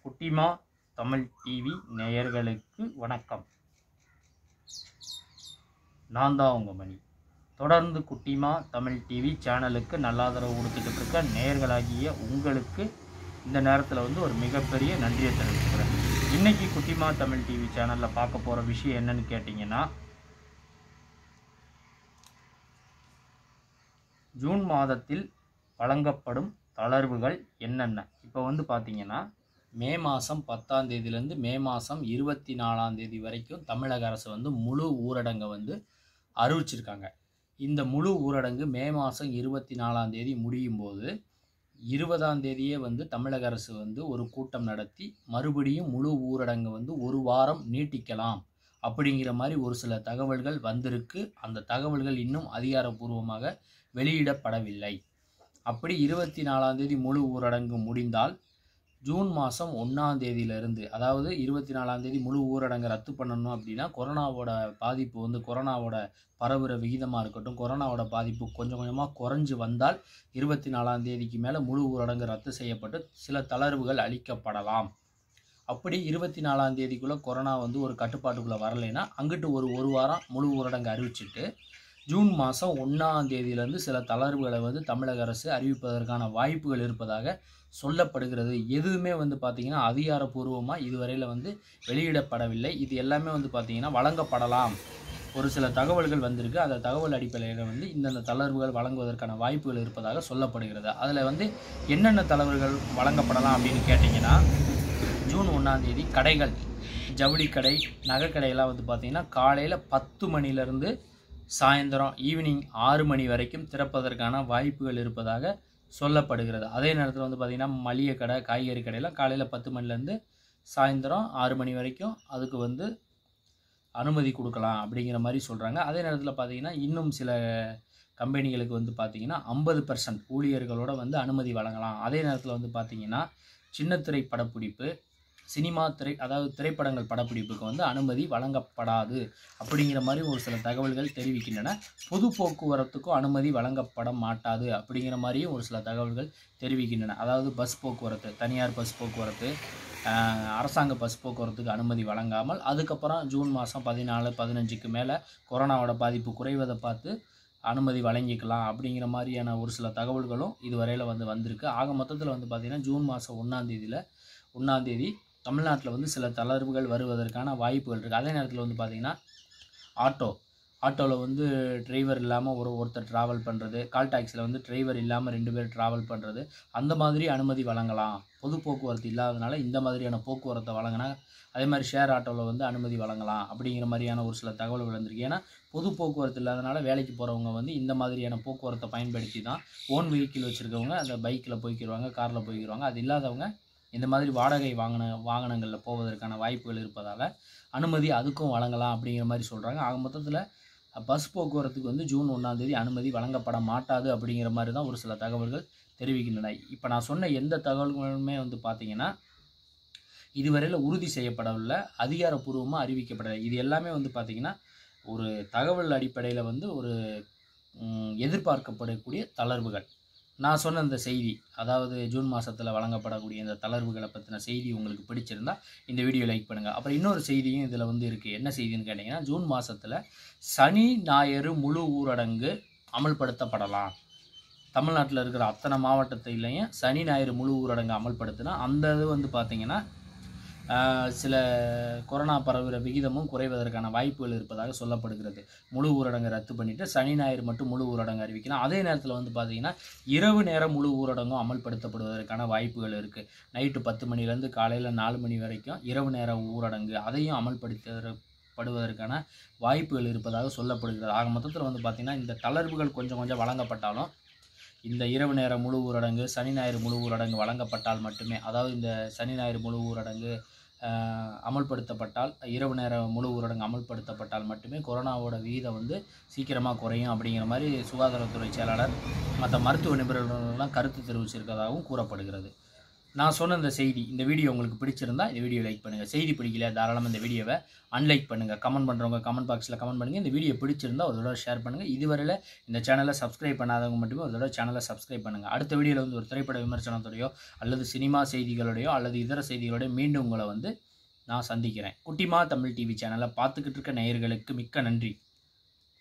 குட்டிமா தமிழ் டிவி நேயர்களுக்கு வணக்கம் நான் தான் உங்கள் மணி தொடர்ந்து குட்டிமா தமிழ் டிவி சேனலுக்கு நல்ல ஆதரவு கொடுத்துக்கிட்டு இருக்க நேயர்களாகிய உங்களுக்கு இந்த நேரத்தில் வந்து ஒரு மிகப்பெரிய நன்றியை தெரிவிச்சுக்கிறேன் இன்னைக்கு குட்டிமா தமிழ் டிவி சேனலில் பார்க்க போகிற விஷயம் என்னன்னு கேட்டிங்கன்னா ஜூன் மாதத்தில் வழங்கப்படும் தளர்வுகள் என்னென்ன இப்போ வந்து பார்த்தீங்கன்னா மே மாதம் பத்தாம் தேதியிலேருந்து மே மாதம் இருபத்தி நாலாம் தேதி வரைக்கும் தமிழக அரசு வந்து முழு ஊரடங்கை வந்து அறிவிச்சிருக்காங்க இந்த முழு ஊரடங்கு மே மாதம் இருபத்தி நாலாம் தேதி முடியும் போது இருபதாம் தேதியே வந்து தமிழக அரசு வந்து ஒரு கூட்டம் நடத்தி மறுபடியும் முழு ஊரடங்கை வந்து ஒரு வாரம் நீட்டிக்கலாம் அப்படிங்கிற மாதிரி ஒரு சில தகவல்கள் வந்திருக்கு அந்த தகவல்கள் இன்னும் அதிகாரப்பூர்வமாக வெளியிடப்படவில்லை அப்படி இருபத்தி நாலாம் தேதி முழு ஊரடங்கு முடிந்தால் ஜூன் மாதம் ஒன்றாம் தேதியிலிருந்து அதாவது இருபத்தி நாலாம் தேதி முழு ஊரடங்கை ரத்து பண்ணணும் அப்படின்னா கொரோனாவோட பாதிப்பு வந்து கொரோனாவோட பரவுற விகிதமாக இருக்கட்டும் கொரோனாவோட பாதிப்பு கொஞ்சம் கொஞ்சமாக குறைஞ்சு வந்தால் இருபத்தி நாலாம் தேதிக்கு மேலே முழு ஊரடங்கு ரத்து செய்யப்பட்டு சில தளர்வுகள் அளிக்கப்படலாம் அப்படி இருபத்தி நாலாம் தேதிக்குள்ளே கொரோனா வந்து ஒரு கட்டுப்பாட்டுக்குள்ளே வரலைன்னா அங்கிட்டு ஒரு ஒரு வாரம் முழு ஊரடங்கு அறிவிச்சிட்டு ஜூன் மாதம் ஒன்றாம் தேதியிலேருந்து சில தளர்வுகளை வந்து தமிழக அரசு அறிவிப்பதற்கான வாய்ப்புகள் இருப்பதாக சொல்லப்படுகிறது எதுவுமே வந்து பார்த்திங்கன்னா அதிகாரப்பூர்வமாக இதுவரையில் வந்து வெளியிடப்படவில்லை இது எல்லாமே வந்து பார்த்திங்கன்னா வழங்கப்படலாம் ஒரு சில தகவல்கள் வந்திருக்கு அந்த தகவல் அடிப்படையில் வந்து இந்தந்த தளர்வுகள் வழங்குவதற்கான வாய்ப்புகள் இருப்பதாக சொல்லப்படுகிறது அதில் வந்து என்னென்ன தளர்வுகள் வழங்கப்படலாம் அப்படின்னு கேட்டிங்கன்னா ஜூன் ஒன்றாம் தேதி கடைகள் ஜவுளி கடை நகைக்கடையெல்லாம் வந்து பார்த்திங்கன்னா காலையில் பத்து மணிலேருந்து சாயந்தரம் ஈவினிங் ஆறு மணி வரைக்கும் திறப்பதற்கான வாய்ப்புகள் இருப்பதாக சொல்லப்படுகிறது அதே நேரத்தில் வந்து பார்த்திங்கன்னா மளிகை கடை காய்கறி கடையெல்லாம் காலையில் பத்து மணிலேருந்து சாயந்தரம் ஆறு மணி வரைக்கும் அதுக்கு வந்து அனுமதி கொடுக்கலாம் அப்படிங்கிற மாதிரி சொல்கிறாங்க அதே நேரத்தில் பார்த்திங்கன்னா இன்னும் சில கம்பெனிகளுக்கு வந்து பார்த்திங்கன்னா ஐம்பது பர்சன்ட் ஊழியர்களோட வந்து அனுமதி வழங்கலாம் அதே நேரத்தில் வந்து பார்த்திங்கன்னா சின்னத்திரை படப்பிடிப்பு சினிமா திரை அதாவது திரைப்படங்கள் படப்பிடிப்புக்கு வந்து அனுமதி வழங்கப்படாது அப்படிங்கிற மாதிரி ஒரு சில தகவல்கள் தெரிவிக்கின்றன பொது போக்குவரத்துக்கும் அனுமதி வழங்கப்பட மாட்டாது அப்படிங்கிற மாதிரியும் ஒரு சில தகவல்கள் தெரிவிக்கின்றன அதாவது பஸ் போக்குவரத்து தனியார் பஸ் போக்குவரத்து ஆஹ், அரசாங்க பஸ் போக்குவரத்துக்கு அனுமதி வழங்காமல் அதுக்கப்புறம் ஜூன் மாதம் பதினாலு பதினஞ்சுக்கு மேலே கொரோனாவோட பாதிப்பு குறைவதை பார்த்து அனுமதி வழங்கிக்கலாம் அப்படிங்கிற மாதிரியான ஒரு சில தகவல்களும் இதுவரையில் வந்து வந்திருக்கு ஆக மொத்தத்தில் வந்து பார்த்திங்கன்னா ஜூன் மாதம் ஒன்றாந்தேதியில் ஒன்றாந்தேதி தமிழ்நாட்டில் வந்து சில தளர்வுகள் வருவதற்கான வாய்ப்புகள் இருக்குது அதே நேரத்தில் வந்து பார்த்திங்கன்னா ஆட்டோ ஆட்டோவில் வந்து டிரைவர் இல்லாமல் ஒரு ஒருத்தர் ட்ராவல் பண்ணுறது கால் டாக்ஸியில் வந்து டிரைவர் இல்லாமல் ரெண்டு பேர் ட்ராவல் பண்ணுறது அந்த மாதிரி அனுமதி வழங்கலாம் பொது போக்குவரத்து இல்லாதனால இந்த மாதிரியான போக்குவரத்தை வழங்கினா அதே மாதிரி ஷேர் ஆட்டோவில் வந்து அனுமதி வழங்கலாம் அப்படிங்கிற மாதிரியான ஒரு சில தகவல்கள் வந்திருக்கு ஏன்னா பொது போக்குவரத்து இல்லாதனால வேலைக்கு போகிறவங்க வந்து இந்த மாதிரியான போக்குவரத்தை பயன்படுத்தி தான் ஓன் வெஹிக்கிள் வச்சுருக்கவங்க அந்த பைக்கில் போய்க்கிடுவாங்க காரில் போய்க்கிடுவாங்க அது இல்லாதவங்க இந்த மாதிரி வாடகை வாகன வாகனங்களில் போவதற்கான வாய்ப்புகள் இருப்பதால் அனுமதி அதுக்கும் வழங்கலாம் அப்படிங்கிற மாதிரி சொல்கிறாங்க ஆக மொத்தத்தில் பஸ் போக்குவரத்துக்கு வந்து ஜூன் ஒன்றாந்தேதி அனுமதி வழங்கப்பட மாட்டாது அப்படிங்கிற மாதிரி தான் ஒரு சில தகவல்கள் தெரிவிக்கின்றன இப்போ நான் சொன்ன எந்த தகவல்களுமே வந்து பார்த்தீங்கன்னா இதுவரையில் உறுதி செய்யப்படவில்லை அதிகாரப்பூர்வமாக அறிவிக்கப்படலை இது எல்லாமே வந்து பார்த்திங்கன்னா ஒரு தகவல் அடிப்படையில் வந்து ஒரு ம், எதிர்பார்க்கப்படக்கூடிய தளர்வுகள் நான் சொன்ன இந்த செய்தி அதாவது ஜூன் மாதத்தில் வழங்கப்படக்கூடிய இந்த தளர்வுகளை பற்றின செய்தி உங்களுக்கு பிடிச்சிருந்தா இந்த வீடியோ லைக் பண்ணுங்கள் அப்புறம் இன்னொரு செய்தியும் இதில் வந்து இருக்குது என்ன செய்தின்னு கேட்டிங்கன்னா ஜூன் மாதத்தில் சனி ஞாயிறு முழு ஊரடங்கு அமல்படுத்தப்படலாம் தமிழ்நாட்டில் இருக்கிற அத்தனை மாவட்டத்திலையும் சனி ஞாயிறு முழு ஊரடங்கு அமல்படுத்தினா அந்த இது வந்து பார்த்திங்கன்னா ஆஹ், சில கொரோனா பரவுகிற விகிதமும் குறைவதற்கான வாய்ப்புகள் இருப்பதாக சொல்லப்படுகிறது முழு ஊரடங்கை ரத்து பண்ணிவிட்டு சனி ஞாயிறு மட்டும் முழு ஊரடங்கு அறிவிக்கலாம் அதே நேரத்தில் வந்து பார்த்திங்கன்னா இரவு நேர முழு ஊரடங்கும் அமல்படுத்தப்படுவதற்கான வாய்ப்புகள் இருக்குது நைட்டு பத்து மணிலேருந்து காலையில் நாலு மணி வரைக்கும் இரவு நேர ஊரடங்கு அதையும் அமல்படுத்த படுவதற்கான வாய்ப்புகள் இருப்பதாக சொல்லப்படுகிறது ஆக மொத்தத்தில் வந்து பார்த்திங்கன்னா இந்த தளர்வுகள் கொஞ்சம் கொஞ்சம் வழங்கப்பட்டாலும் இந்த இரவு நேர முழு ஊரடங்கு சனி ஞாயிறு முழு ஊரடங்கு வழங்கப்பட்டால் மட்டுமே அதாவது இந்த சனி ஞாயிறு முழு ஊரடங்கு ஆஹ், அமல்படுத்தப்பட்டால் இரவு நேர முழு ஊரடங்கு அமல்படுத்தப்பட்டால் மட்டுமே கொரோனாவோட விகிதம் வந்து சீக்கிரமாக குறையும் அப்படிங்கிற மாதிரி சுகாதாரத்துறை செயலாளர் மற்ற மருத்துவ நிபுணர்கள்லாம் கருத்து தெரிவிச்சிருக்கதாகவும் கூறப்படுகிறது நான் சொன்ன இந்த செய்தி இந்த வீடியோ உங்களுக்கு பிடிச்சிருந்தா இந்த வீடியோ லைக் பண்ணுங்கள் செய்தி பிடிக்கல தாராளமாக இந்த வீடியோவை அன்லைக் பண்ணுங்கள் கமெண்ட் பண்ணுறவங்க கமெண்ட் பாக்ஸில் கமெண்ட் பண்ணுங்கள் இந்த வீடியோ பிடிச்சிருந்தா ஒரு தடவை ஷேர் பண்ணுங்கள் இதுவரையில் இந்த சேனலை சப்ஸ்கிரைப் பண்ணாதவங்க மட்டுமே ஒரு தடவை சேனலை சப்ஸ்கிரைப் பண்ணுங்கள் அடுத்த வீடியோவில் வந்து ஒரு திரைப்பட விமர்சனத்தோடையோ அல்லது சினிமா செய்திகளோடையோ அல்லது இதர செய்திகளோடய மீண்டும் உங்களை வந்து நான் சந்திக்கிறேன் குட்டிமா தமிழ் டிவி சேனலை பார்த்துக்கிட்டு இருக்க நேயர்களுக்கு மிக்க நன்றி